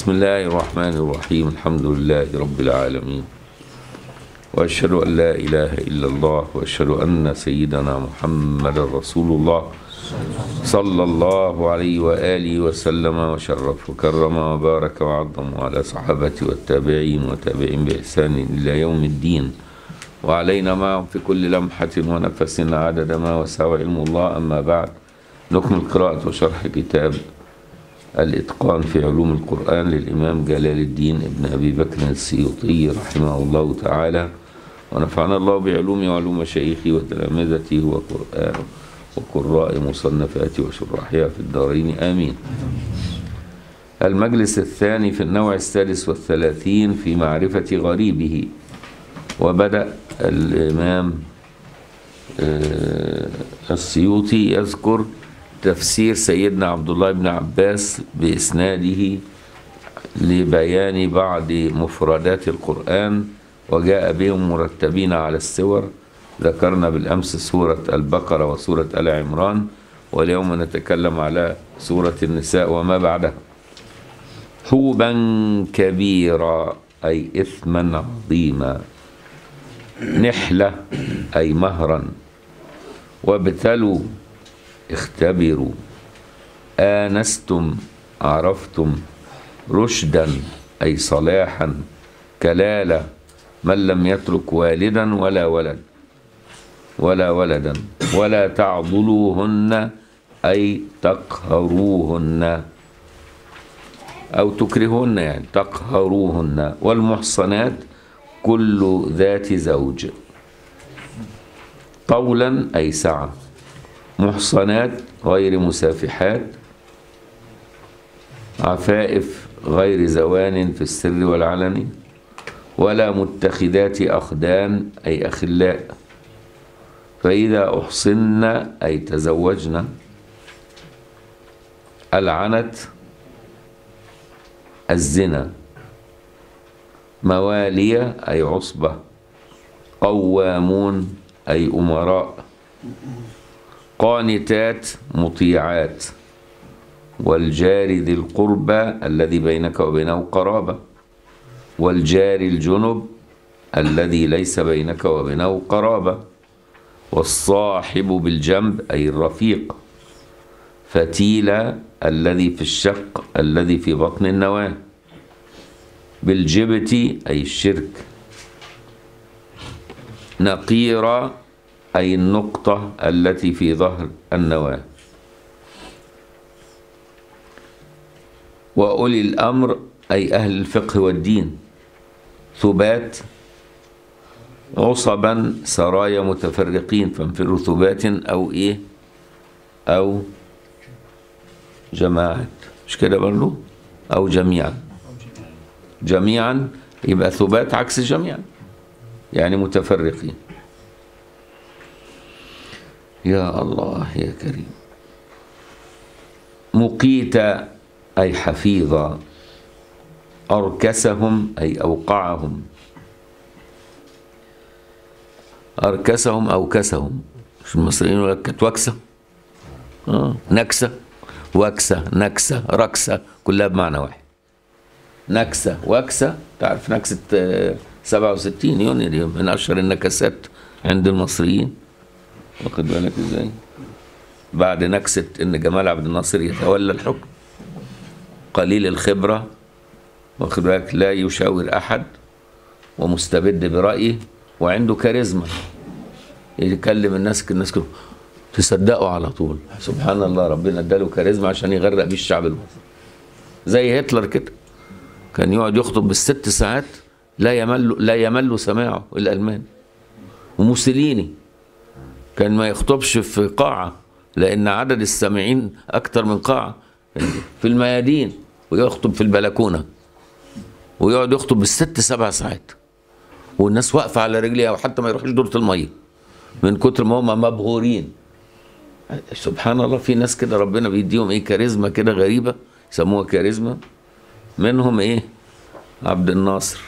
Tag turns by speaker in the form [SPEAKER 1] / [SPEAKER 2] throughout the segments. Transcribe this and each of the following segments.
[SPEAKER 1] بسم الله الرحمن الرحيم الحمد لله رب العالمين وأشهد أن لا إله إلا الله وأشهد أن سيدنا محمد رسول الله صلى الله عليه وآله وسلم وشرف وكرم وبارك وعظم على صحابته والتابعين وتابعين بإحسان إلى يوم الدين وعلينا معهم في كل لمحة ونفس عدد ما وسع علم الله أما بعد نكمل قراءة وشرح كتاب الإتقان في علوم القرآن للإمام جلال الدين ابن أبي بكر السيوطي رحمه الله تعالى ونفعنا الله بعلومه وعلوم مشايخه وتلامذته وقرآن وقراء مصنفاته وشراحها في الدارين آمين المجلس الثاني في النوع الثالث والثلاثين في معرفة غريبه وبدأ الإمام السيوطي يذكر تفسير سيدنا عبد الله بن عباس بإسناده لبيان بعض مفردات القرآن وجاء بهم مرتبين على السور ذكرنا بالأمس سورة البقرة وسورة آل عمران واليوم نتكلم على سورة النساء وما بعدها حوبا كبيرا أي إثما عظيما نحلة أي مهرا وابتلوا اختبروا آنستم عرفتم رشدا أي صلاحا كلالة من لم يترك والدا ولا ولد ولا ولدا ولا تعضلوهن أي تقهروهن أو تكرهن يعني تقهروهن والمحصنات كل ذات زوج طولا أي سعة محصنات غير مسافحات عفائف غير زوان في السر والعلن ولا متخذات أخدان أي أخلاء فإذا أحصن أي تزوجن العنت الزنا موالية أي عصبة قوامون أي أمراء قانتات مطيعات والجار ذي القربى الذي بينك وبينه قرابة والجار الجنب الذي ليس بينك وبينه قرابة والصاحب بالجنب أي الرفيق فتيلة الذي في الشق الذي في بطن النواة بالجبت أي الشرك نقيرة أي النقطة التي في ظهر النواة وأولي الأمر أي أهل الفقه والدين ثبات عصبا سرايا متفرقين فانفروا ثبات أو إيه أو جماعات مش كده برضه أو جميعا جميعا يبقى ثبات عكس جميعا يعني متفرقين يا الله يا كريم مقيت أي حفيظا أركسهم أي أوقعهم أركسهم أوكسهم مش المصريين يقول لك كانت وكسة آه. نكسة وكسة نكسة ركسة كلها بمعنى واحد نكسة وكسة تعرف نكسة 67 يونيو دي من أشهر النكسات عند المصريين واخد بالك ازاي بعد نكسة ان جمال عبد الناصر يتولى الحكم قليل الخبرة واخد بالك لا يشاور احد ومستبد برأيه وعنده كاريزما يكلم الناس الناس كده تصدقوا على طول سبحان الله ربنا اداله كاريزما عشان يغرق بيه الشعب المصري زي هتلر كده كان يقعد يخطب بالست ساعات لا يمل لا يمل سماعه الالمان وموسوليني كان ما يخطبش في قاعة لأن عدد السامعين أكتر من قاعة في الميادين ويخطب في البلكونة ويقعد يخطب بالست سبع ساعات والناس واقفة على رجليها وحتى ما يروحش دورة المية من كتر ما هم مبهورين سبحان الله في ناس كده ربنا بيديهم ايه كاريزما كده غريبة يسموها كاريزما منهم ايه عبد الناصر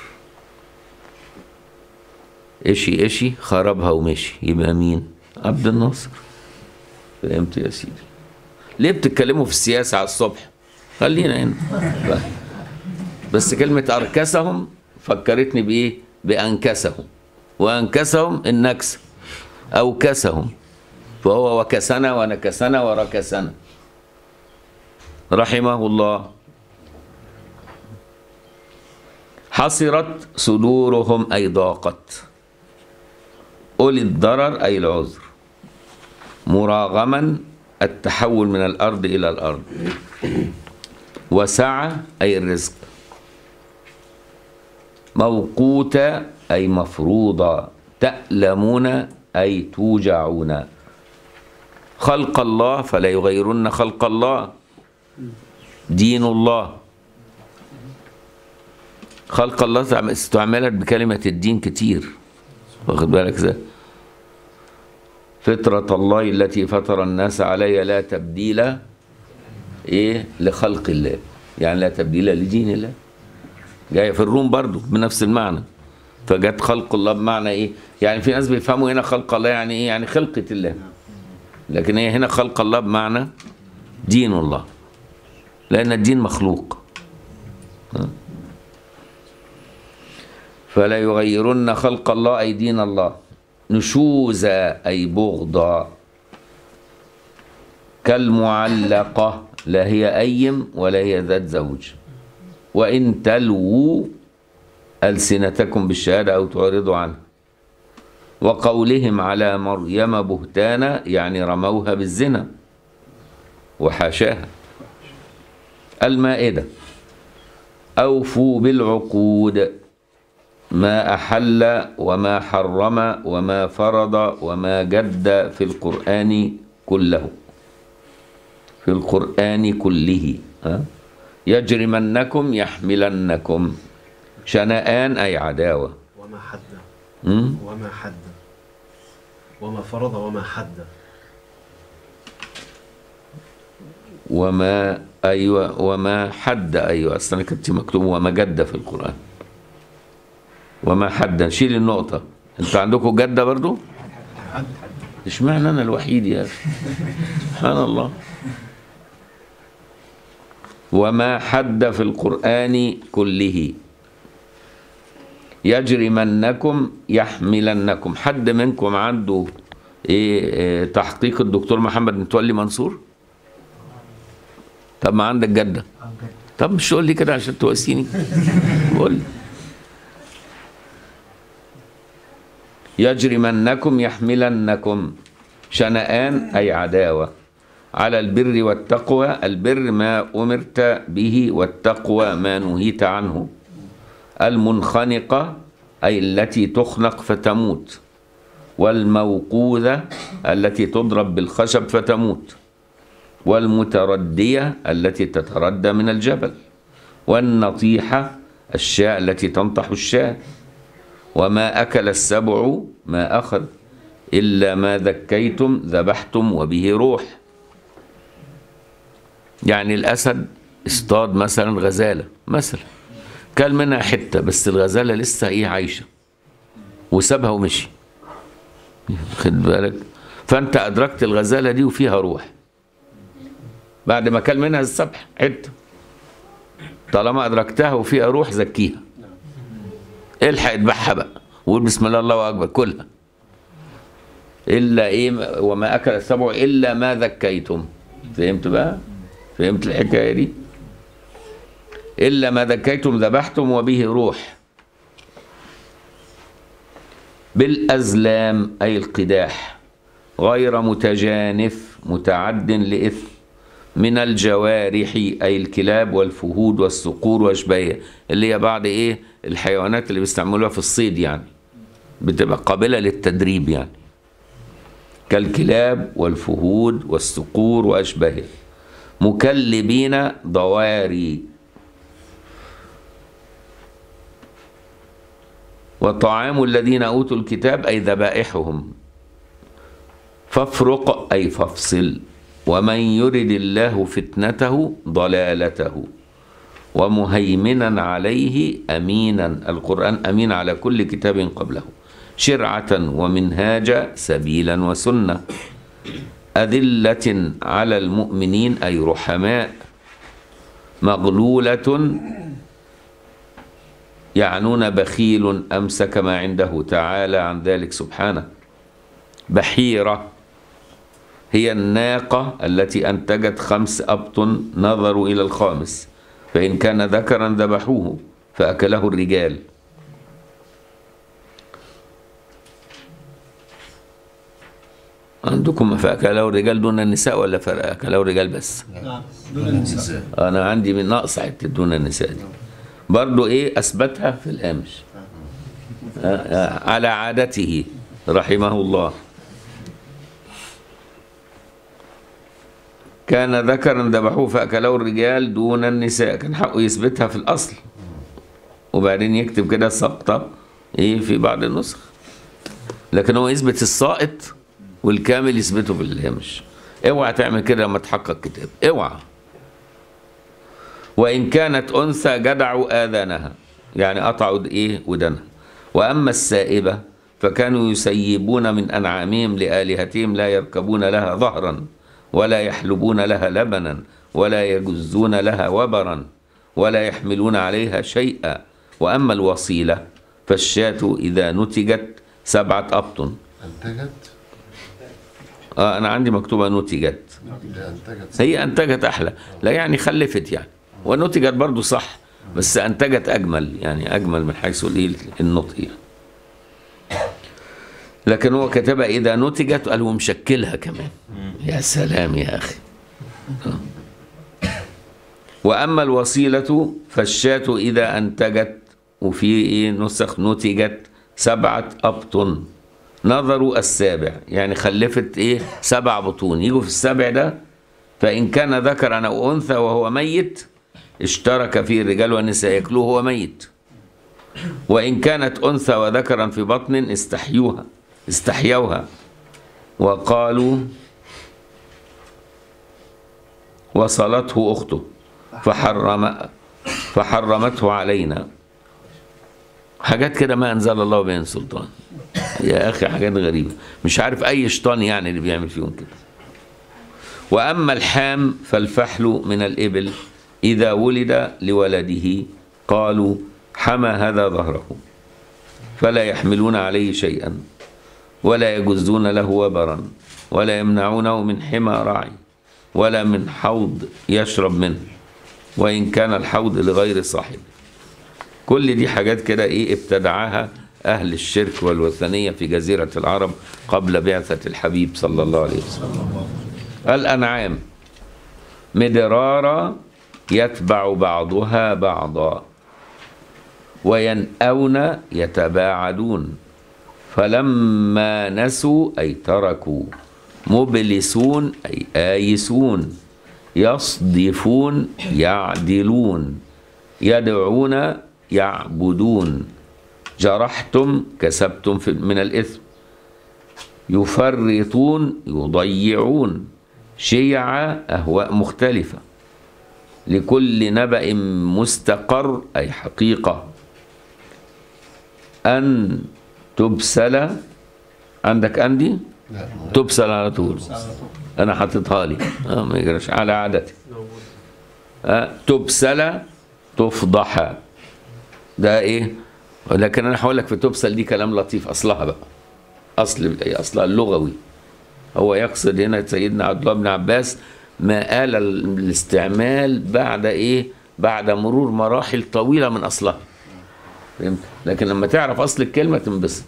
[SPEAKER 1] اشي اشي خربها ومشي يبقى مين عبد الناصر فهمت يا سيدي ليه بتتكلموا في السياسة على الصبح خلينا هنا بس كلمة أركسهم فكرتني بإيه بأنكسهم وأنكسهم النكسة أوكسهم فهو وكسنا ونكسنا وركسنا رحمه الله حصرت صدورهم أي ضاقت أولي الضرر أي العذر مراغما التحول من الأرض إلى الأرض وسعة أي الرزق موقوتة أي مفروضة تألمون أي توجعون خلق الله فلا يغيرن خلق الله دين الله خلق الله استعملت بكلمة الدين كتير واخد بالك ازاي فطرة الله التي فطر الناس عليها لا تبديل ايه لخلق الله يعني لا تبديل لدين الله جاية في الروم برضو بنفس المعنى فجت خلق الله بمعنى ايه يعني في ناس بيفهموا هنا خلق الله يعني ايه يعني خلقة الله لكن هي هنا خلق الله بمعنى دين الله لأن الدين مخلوق فلا يغيرن خلق الله أي دين الله نشوزا أي بغضا كالمعلقة لا هي أيم ولا هي ذات زوج وإن تلووا ألسنتكم بالشهادة أو تعرضوا عنها وقولهم على مريم بهتانا يعني رموها بالزنا وحاشاها المائدة أوفوا بالعقود ما أحل وما حرم وما فرض وما جد في القرآن كله في القرآن كله ها؟ يجرمنكم يحملنكم شنآن أي عداوة
[SPEAKER 2] وما حد
[SPEAKER 1] م?
[SPEAKER 2] وما حد وما فرض وما حد
[SPEAKER 1] وما أيوة وما حد أيوة أصلا كنت مكتوب وما جد في القرآن وما حد شيل النقطة أنتوا عندكم جدة برضو؟ اشمعنى أنا الوحيد يا أخي سبحان الله وما حد في القرآن كله يجرمنكم يحملنكم حد منكم عنده ايه, إيه تحقيق الدكتور محمد متولي منصور طب ما عندك جدة طب مش تقول لي كده عشان تواسيني قول لي يجرمنكم يحملنكم شنآن أي عداوة على البر والتقوى البر ما أمرت به والتقوى ما نهيت عنه المنخنقة أي التي تخنق فتموت والموقوذة التي تضرب بالخشب فتموت والمتردية التي تتردى من الجبل والنطيحة الشاء التي تنطح الشاة وما أكل السبع ما أخذ إلا ما ذكيتم ذبحتم وبه روح يعني الأسد اصطاد مثلا غزالة مثلا كل منها حتة بس الغزالة لسه ايه عايشة وسابها ومشي خد بالك فانت ادركت الغزالة دي وفيها روح بعد ما كل منها السبح حتة طالما ادركتها وفيها روح زكيها الحق اذبحها بقى وقول بسم الله الله اكبر كلها الا ايه وما اكل السبع الا ما ذكيتم فهمت بقى فهمت الحكايه دي إلا ما ذكيتم ذبحتم وبه روح بالأزلام أي القداح غير متجانف متعد لإثم من الجوارح أي الكلاب والفهود والصقور وأشباهها اللي هي بعض إيه الحيوانات اللي بيستعملوها في الصيد يعني بتبقى قابلة للتدريب يعني كالكلاب والفهود والصقور وأشباهها مكلبين ضواري وطعام الذين أوتوا الكتاب أي ذبائحهم فافرق أي فافصل ومن يرد الله فتنته ضلالته ومهيمنا عليه أمينا القرآن أمين على كل كتاب قبله شرعة ومنهاجا سبيلا وسنة أذلة على المؤمنين أي رحماء مغلولة يعنون بخيل أمسك ما عنده تعالى عن ذلك سبحانه بحيرة هي الناقة التي أنتجت خمس أبطن نظروا إلى الخامس فإن كان ذكرا ذبحوه فأكله الرجال عندكم فأكله الرجال دون النساء ولا فأكله الرجال بس
[SPEAKER 2] نعم دون النساء
[SPEAKER 1] أنا عندي من نقص حتة دون النساء دي برضو إيه أثبتها في الهامش آه، آه، على عادته رحمه الله كان ذكرا ذبحوه فأكله الرجال دون النساء كان حقه يثبتها في الأصل وبعدين يكتب كده سقطة إيه في بعض النسخ لكن هو يثبت الساقط والكامل يثبته في الهامش اوعى تعمل كده لما تحقق كتاب اوعى وإن كانت أنثى جدعوا آذانها يعني قطعوا إيه ودنها وأما السائبة فكانوا يسيبون من أنعامهم لآلهتهم لا يركبون لها ظهرا ولا يحلبون لها لبنا ولا يجزون لها وبرا ولا يحملون عليها شيئا وأما الوصيلة فالشاة إذا نتجت سبعة أبطن
[SPEAKER 3] انتجت
[SPEAKER 1] آه أنا عندي مكتوبة نتجت
[SPEAKER 3] هي انتجت
[SPEAKER 1] هي أنتجت أحلى لا يعني خلفت يعني ونتجت برضو صح بس أنتجت أجمل يعني أجمل من حيث الإيه النطق يعني. لكن هو كتبها إذا نتجت قال هو مشكلها كمان يا سلام يا أخي آه. وأما الوصيلة فالشاة إذا أنتجت وفي إيه نسخ نتجت سبعة أبطن نظروا السابع يعني خلفت إيه سبع بطون يجوا في السابع ده فإن كان ذكرا أو أنثى وهو ميت اشترك فيه الرجال والنساء ياكلوه وهو ميت وإن كانت أنثى وذكرا في بطن استحيوها استحيوها وقالوا وصلته أخته فحرم فحرمته علينا حاجات كده ما أنزل الله بين سلطان يا أخي حاجات غريبة مش عارف أي شيطان يعني اللي بيعمل فيهم كده وأما الحام فالفحل من الإبل إذا ولد لولده قالوا حمى هذا ظهره فلا يحملون عليه شيئا ولا يجزون له وبرا ولا يمنعونه من حمى راعي ولا من حوض يشرب منه وإن كان الحوض لغير صاحبه كل دي حاجات كده إيه ابتدعها أهل الشرك والوثنية في جزيرة العرب قبل بعثة الحبيب صلى الله عليه وسلم الأنعام مدرارا يتبع بعضها بعضا وينأون يتباعدون فلما نسوا أي تركوا مبلسون أي آيسون يصدفون يعدلون يدعون يعبدون جرحتم كسبتم في من الإثم يفرطون يضيعون شيع أهواء مختلفة لكل نبأ مستقر أي حقيقة أن تبسل عندك أندي
[SPEAKER 3] لا
[SPEAKER 1] تبسل على طول أنا حاططها لي آه ما يجراش على عادتي آه تبسل تفضح ده إيه لكن أنا هقول لك في تبسل دي كلام لطيف أصلها بقى أصل أصلها اللغوي هو يقصد هنا سيدنا عبد الله بن عباس ما آل الاستعمال بعد إيه بعد مرور مراحل طويلة من أصلها فهمت لكن لما تعرف أصل الكلمة تنبسط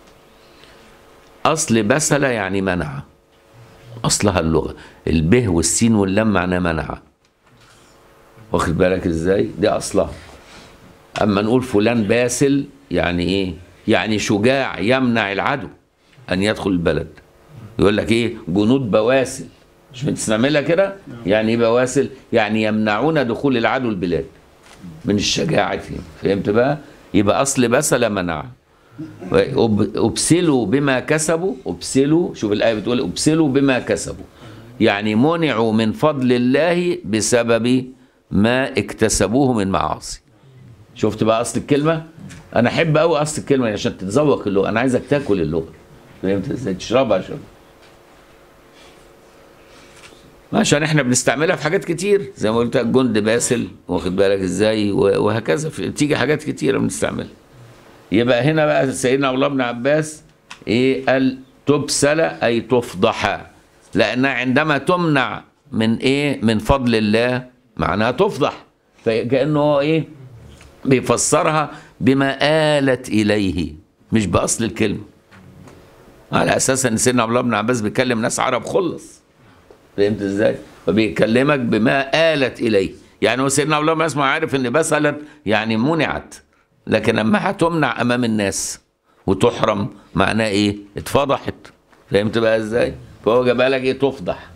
[SPEAKER 1] أصل بسل يعني منع أصلها اللغة البه والسين واللام معناه منع واخد بالك ازاي دي أصلها أما نقول فلان باسل يعني إيه يعني شجاع يمنع العدو أن يدخل البلد يقول لك إيه جنود بواسل مش بتستعملها كده يعني ايه بواسل يعني يمنعون دخول العدو البلاد من الشجاعة فيهم فهمت بقى يبقى أصل بسل منع وأب- أبسلوا بما كسبوا أبسلوا شوف الآية بتقول أبسلوا بما كسبوا يعني منعوا من فضل الله بسبب ما اكتسبوه من معاصي شفت بقى أصل الكلمة أنا أحب أوي أصل الكلمة عشان تتذوق اللغة أنا عايزك تاكل اللغة فهمت ازاي تشربها شرب عشان احنا بنستعملها في حاجات كتير زي ما قلت لك جند باسل واخد بالك ازاي و- وهكذا في- تيجي حاجات كتيره بنستعملها يبقى هنا بقى سيدنا عبد الله بن عباس ايه قال تبسل اي تفضح لانها عندما تمنع من ايه من فضل الله معناها تفضح فكانه هو ايه بيفسرها بما آلت اليه مش باصل الكلمه على اساس ان سيدنا عبد الله بن عباس بيكلم ناس عرب خلص فهمت ازاي؟ فبيكلمك بما آلت اليه يعني هو سيدنا عبد الله بن عباس ما عارف ان بسلت يعني منعت لكن لما هتمنع امام الناس وتحرم معناه ايه؟ اتفضحت فهمت بقى ازاي؟ فهو جابها لك ايه تفضح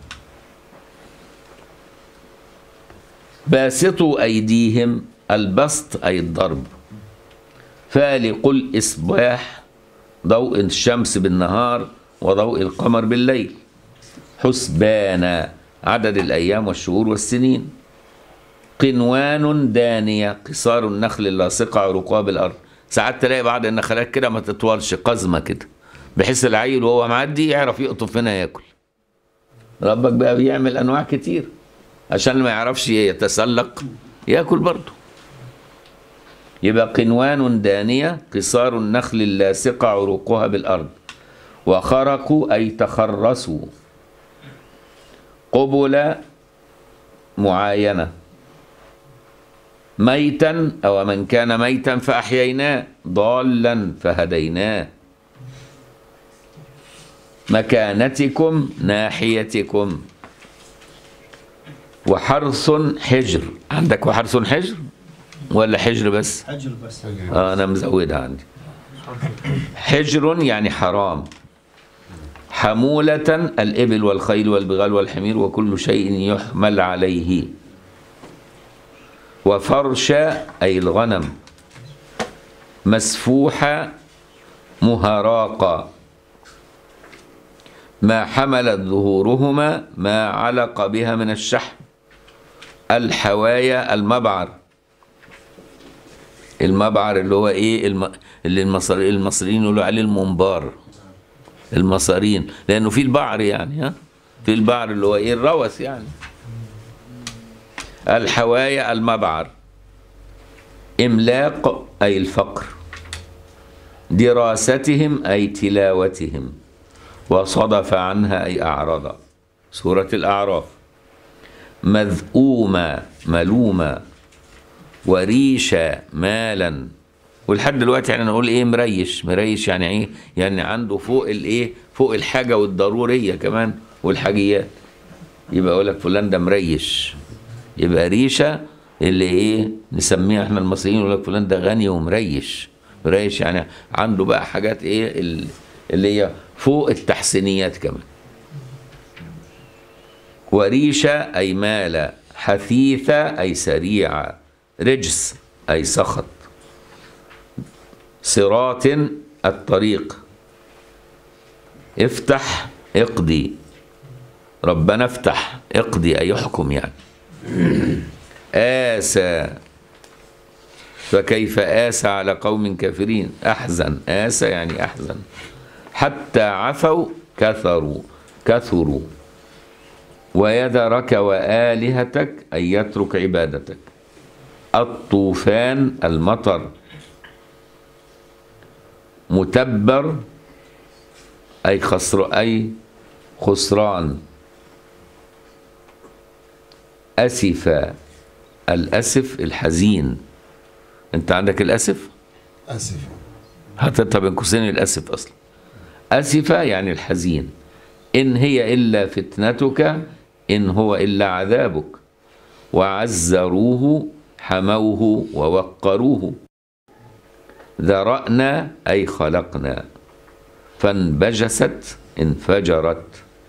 [SPEAKER 1] باسطوا ايديهم البسط اي الضرب فالق الاصباح ضوء الشمس بالنهار وضوء القمر بالليل حسبانا عدد الايام والشهور والسنين قنوان دانيه قصار النخل اللاصقه عروقها بالارض ساعات تلاقي بعض النخلات كده ما تطولش قزمه كده بحيث العيل وهو معدي يعرف يقطف هنا ياكل ربك بقى بيعمل انواع كتير عشان ما يعرفش يتسلق ياكل برضه يبقى قنوان دانية قصار النخل اللاصقة عروقها بالأرض وخرقوا أي تخرسوا قبل معاينة ميتا أو من كان ميتا فأحييناه ضالا فهديناه مكانتكم ناحيتكم وحرث حجر عندك وحرث حجر ولا حجر بس
[SPEAKER 2] حجر بس
[SPEAKER 1] آه انا مزودها عندي حجر يعني حرام حمولة الإبل والخيل والبغال والحمير وكل شيء يحمل عليه وفرش أي الغنم مسفوحة مهراقا ما حملت ظهورهما ما علق بها من الشحم الحوايا المبعر المبعر اللي هو ايه الم... اللي المصري... المصريين يقولوا عليه المنبار المصارين لانه في البعر يعني ها في البعر اللي هو ايه الروث يعني الحوايا المبعر املاق اي الفقر دراستهم اي تلاوتهم وصدف عنها اي اعرض سوره الاعراف مذءوما ملوما وريشة مالا ولحد دلوقتي يعني نقول ايه مريش مريش يعني ايه يعني عنده فوق الايه فوق الحاجه والضروريه كمان والحاجيات يبقى اقول لك فلان ده مريش يبقى ريشه اللي ايه نسميها احنا المصريين يقول لك فلان ده غني ومريش مريش يعني عنده بقى حاجات ايه ال- اللي هي فوق التحسينيات كمان وريشة أي مال حثيثة أي سريعة رجس أي سخط صراط الطريق افتح اقضي ربنا افتح اقضي أي يحكم يعني آسى فكيف آسى على قوم كافرين أحزن آسى يعني أحزن حتى عفوا كثروا كثروا ويذرك وآلهتك أن يترك عبادتك الطوفان المطر متبر أي خسر أي خسران أسف الأسف الحزين أنت عندك الأسف
[SPEAKER 3] اسف
[SPEAKER 1] حطيتها بين قوسين الأسف أصلا أسف يعني الحزين إن هي إلا فتنتك إن هو إلا عذابك وعزروه حموه ووقروه ذرأنا أي خلقنا فانبجست انفجرت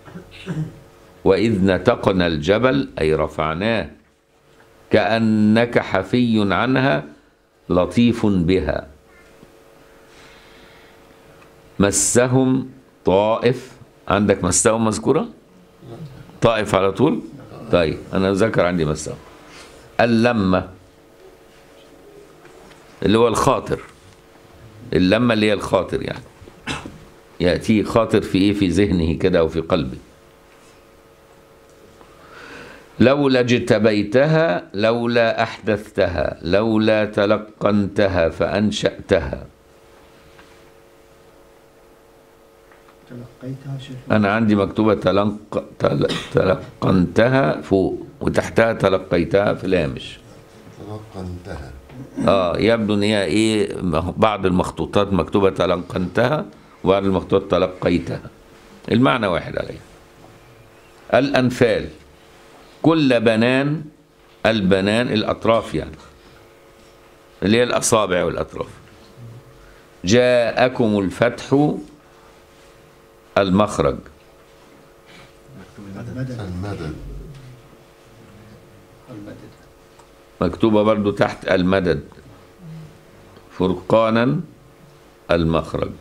[SPEAKER 1] وإذ نتقنا الجبل أي رفعناه كأنك حفي عنها لطيف بها مسهم طائف عندك مسهم مذكورة طائف على طول طيب أنا ذكر عندي مسهم اللمة اللي هو الخاطر اللمة اللي هي الخاطر يعني يأتي خاطر في إيه في ذهنه كده أو في قلبه لولا اجتبيتها لولا أحدثتها لولا تلقنتها فأنشأتها
[SPEAKER 3] تلقيتها شيخ
[SPEAKER 1] أنا عندي مكتوبة تلق... تل... تلقنتها فوق وتحتها تلقيتها في الهامش
[SPEAKER 4] تلقنتها
[SPEAKER 1] اه يبدو ان هي ايه بعض المخطوطات مكتوبة تلقنتها وبعض المخطوطات تلقيتها المعنى واحد عليه الأنفال كل بنان البنان الأطراف يعني اللي هي الأصابع والأطراف جاءكم الفتح المخرج
[SPEAKER 3] المدد
[SPEAKER 4] المدد
[SPEAKER 3] المدد
[SPEAKER 1] مكتوبة برضو تحت المدد فرقانا المخرج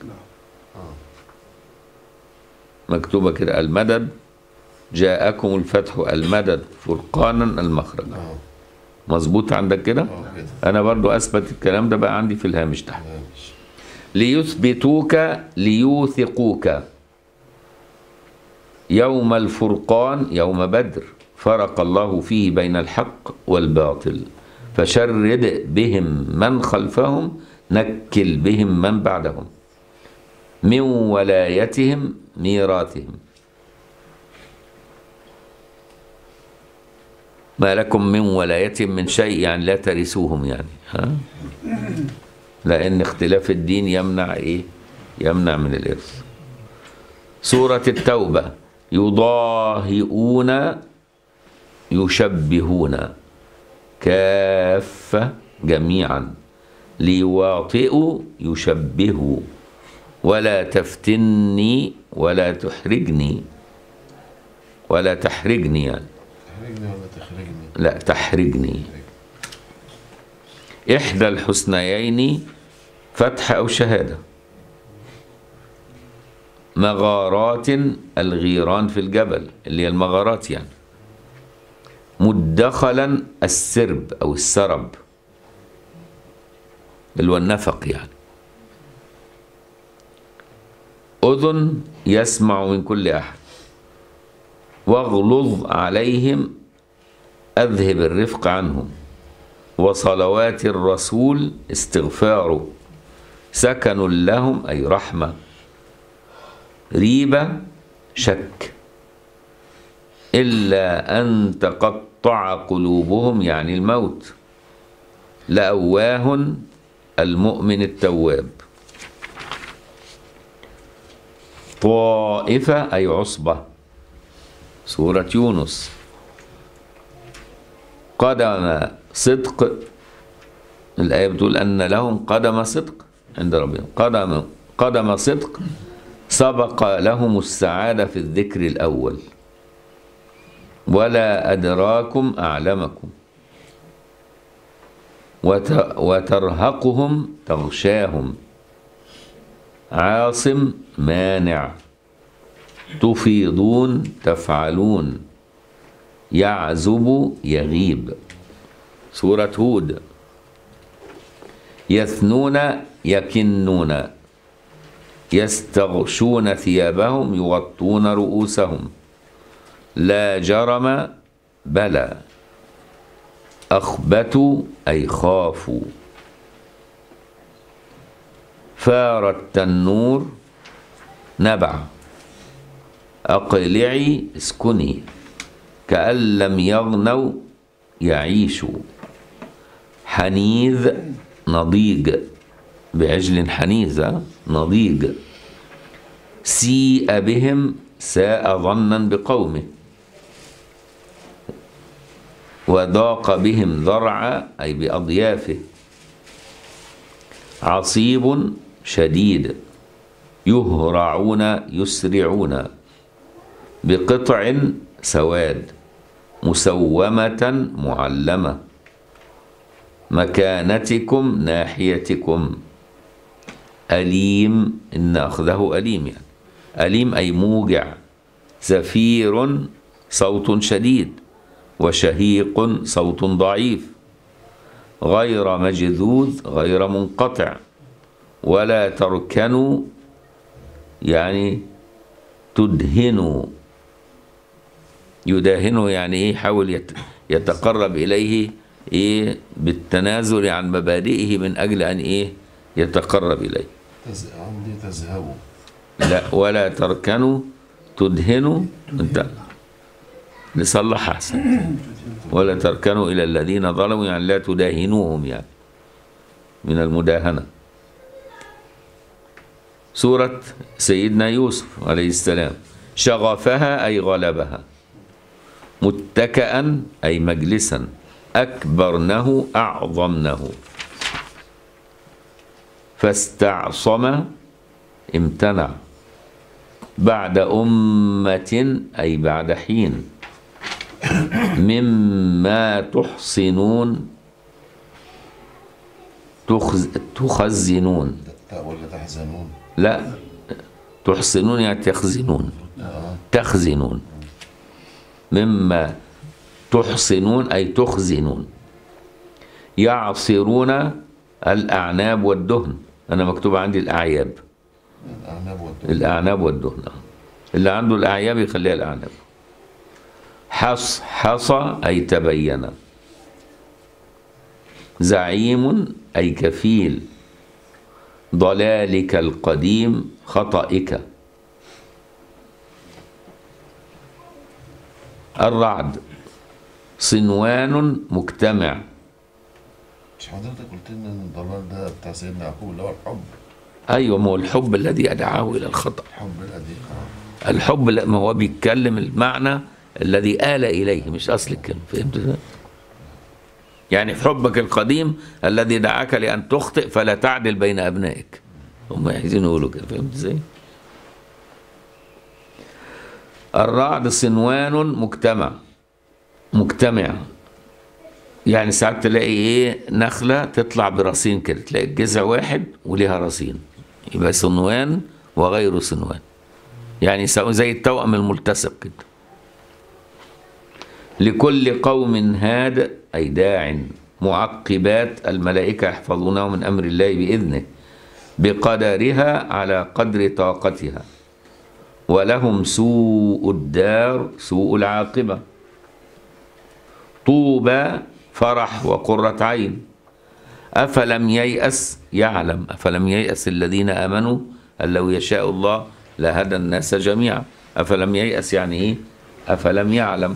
[SPEAKER 1] مكتوبة كده المدد جاءكم الفتح المدد فرقانا المخرج
[SPEAKER 4] اه
[SPEAKER 1] مظبوط عندك كده
[SPEAKER 4] اه كده
[SPEAKER 1] انا برضو اثبت الكلام ده بقى عندي في الهامش تحت
[SPEAKER 4] ماشي
[SPEAKER 1] ليثبتوك ليوثقوك يوم الفرقان يوم بدر فرق الله فيه بين الحق والباطل فشرد بهم من خلفهم نكل بهم من بعدهم من ولايتهم ميراثهم ما لكم من ولايتهم من شيء يعني لا ترثوهم يعني ها لأن اختلاف الدين يمنع إيه؟ يمنع من الإرث. سورة التوبة يضاهئون يشبهون كافة جميعا ليواطئوا يشبهوا ولا تفتني ولا تحرجني ولا تحرجني يعني
[SPEAKER 4] تحرجني ولا تخرجني
[SPEAKER 1] لا تحرجني إحدى الحسنيين فتح أو شهادة مغارات الغيران في الجبل اللي هي المغارات يعني مدخلا السرب أو السرب اللي هو النفق يعني أذن يسمع من كل أحد واغلظ عليهم أذهب الرفق عنهم وصلوات الرسول استغفاره سكن لهم أي رحمة ريبة شك إلا أن تقطع قلوبهم يعني الموت لأواه المؤمن التواب طائفة أي عصبة سورة يونس قدم صدق الآية بتقول أن لهم قدم صدق عند ربهم قدم قدم صدق سبق لهم السعادة في الذكر الأول ولا أدراكم أعلمكم وت- وترهقهم تغشاهم عاصم مانع تفيضون تفعلون يعزب يغيب سورة هود يثنون يكنون يستغشون ثيابهم يغطون رؤوسهم لا جرم بلى أخبتوا أي خافوا فار التنور نبع أقلعي اسكني كأن لم يغنوا يعيشوا حنيذ نضيج بعجل حنيذة نضيج سيء بهم ساء ظنا بقومه وضاق بهم ذرعا أي بأضيافه عصيب شديد يهرعون يسرعون بقطع سواد مسومة معلمة مكانتكم ناحيتكم أليم إن أخذه أليم يعني أليم أي موجع زفير صوت شديد وشهيق صوت ضعيف غير مجذوذ غير منقطع ولا تركنوا يعني تدهنوا يداهنه يعني ايه يحاول يت- يتقرب اليه ايه بالتنازل عن مبادئه من اجل ان ايه يتقرب اليه
[SPEAKER 4] تز... عندي تذهبوا
[SPEAKER 1] لا ولا تركنوا تدهنوا انت نصلح احسن ولا تركنوا الى الذين ظلموا يعني لا تداهنوهم يعني من المداهنه سوره سيدنا يوسف عليه السلام شغفها اي غلبها متكئا اي مجلسا اكبرنه اعظمنه فاستعصم امتنع بعد أمة أي بعد حين مما تحصنون تخز تخزنون
[SPEAKER 4] لا ولا تحزنون
[SPEAKER 1] لا تحصنون يعني تخزنون
[SPEAKER 4] اه
[SPEAKER 1] تخزنون مما تحصنون أي تخزنون يعصرون الأعناب والدهن أنا مكتوب عندي الأعياب
[SPEAKER 4] الأعناب والدهن
[SPEAKER 1] الأعناب والدهن آه. اللي عنده الأعياب يخليها الأعناب حص حصى أي تبين زعيم أي كفيل ضلالك القديم خطئك الرعد صنوان مجتمع
[SPEAKER 4] مش حضرتك قلت لنا ان الضلال ده بتاع سيدنا يعقوب اللي هو الحب
[SPEAKER 1] أيوة ما هو الحب الذي أدعاه إلى الخطأ
[SPEAKER 4] الحب الأديق آه.
[SPEAKER 1] الحب لا- ما هو بيتكلم المعنى الذي آل إليه مش أصل الكلمة فهمت ازاي؟ يعني في حبك القديم الذي دعاك لأن تخطئ فلا تعدل بين أبنائك هم عايزين يقولوا كده فهمت ازاي؟ الرعد صنوان مجتمع مجتمع يعني ساعات تلاقي ايه نخلة تطلع برصين كده تلاقي الجذع واحد وليها رصين يبقى صنوان وغير صنوان يعني سو- زي التوأم الملتصق كده لكل قوم هاد أي داع معقبات الملائكة يحفظونه من أمر الله بإذنه بقدرها على قدر طاقتها ولهم سوء الدار سوء العاقبة طوبى فرح وقرة عين أفلم ييأس يعلم أفلم ييأس الذين آمنوا أن لو يشاء الله لهدى الناس جميعا أفلم ييأس يعني إيه أفلم يعلم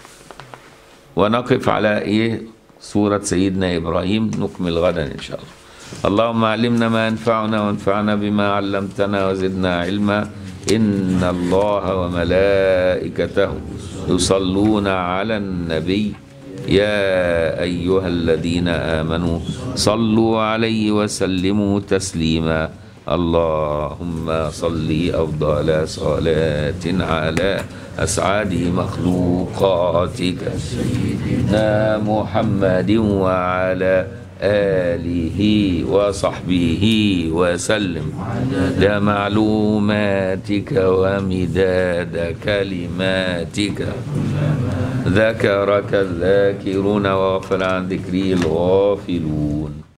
[SPEAKER 1] ونقف على إيه سورة سيدنا إبراهيم نكمل غدا إن شاء الله اللهم علمنا ما ينفعنا وانفعنا بما علمتنا وزدنا علما إن الله وملائكته يصلون على النبي يا أيها الذين آمنوا صلوا عليه وسلموا تسليما اللهم صل أفضل صلاة على أسعد مخلوقاتك سيدنا محمد وعلى آله وصحبه وسلم عدد معلوماتك ومداد كلماتك ذكرك الذاكرون وغفل عن ذكري الغافلون